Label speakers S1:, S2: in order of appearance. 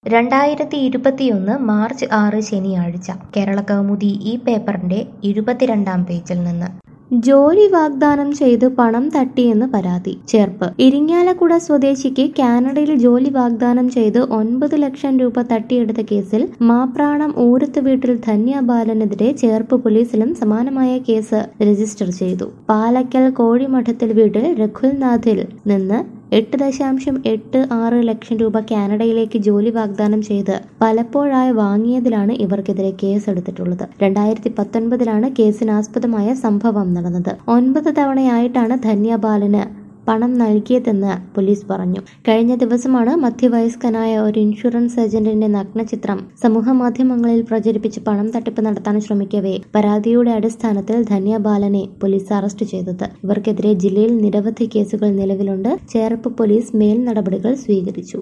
S1: രണ്ടായിരത്തി ഇരുപത്തിയൊന്ന് മാർച്ച് ആറ് ശനിയാഴ്ച കേരളകൗമുദി ഈ പേപ്പറിന്റെ ഇരുപത്തിരണ്ടാം പേജിൽ നിന്ന് ജോലി വാഗ്ദാനം ചെയ്ത് പണം തട്ടിയെന്ന് പരാതി ചേർപ്പ് ഇരിങ്ങാലക്കുട സ്വദേശിക്ക് കാനഡയിൽ ജോലി വാഗ്ദാനം ചെയ്ത് ഒൻപത് ലക്ഷം രൂപ തട്ടിയെടുത്ത കേസിൽ മാപ്രാണം ഊരത്ത് വീട്ടിൽ ധന്യ ബാലനെതിരെ ചേർപ്പ് പോലീസിലും സമാനമായ കേസ് രജിസ്റ്റർ ചെയ്തു പാലക്കൽ കോഴിമഠത്തിൽ വീട്ടിൽ രഘുൽനാഥിൽ നിന്ന് എട്ട് ദശാംശം എട്ട് ആറ് ലക്ഷം രൂപ കാനഡയിലേക്ക് ജോലി വാഗ്ദാനം ചെയ്ത് പലപ്പോഴായി വാങ്ങിയതിലാണ് ഇവർക്കെതിരെ കേസെടുത്തിട്ടുള്ളത് രണ്ടായിരത്തി പത്തൊൻപതിലാണ് കേസിനാസ്പദമായ സംഭവം നടന്നത് ഒൻപത് തവണയായിട്ടാണ് ധന്യ ബാലന് പണം നൽകിയതെന്ന് പോലീസ് പറഞ്ഞു കഴിഞ്ഞ ദിവസമാണ് മധ്യവയസ്കനായ ഒരു ഇൻഷുറൻസ് ഏജന്റിന്റെ നഗ്നചിത്രം സമൂഹമാധ്യമങ്ങളിൽ പ്രചരിപ്പിച്ച് പണം തട്ടിപ്പ് നടത്താൻ ശ്രമിക്കവേ പരാതിയുടെ അടിസ്ഥാനത്തിൽ ധന്യ ബാലനെ പോലീസ് അറസ്റ്റ് ചെയ്തത് ഇവർക്കെതിരെ ജില്ലയിൽ നിരവധി കേസുകൾ നിലവിലുണ്ട് ചേർപ്പ് പോലീസ് മേൽ നടപടികൾ സ്വീകരിച്ചു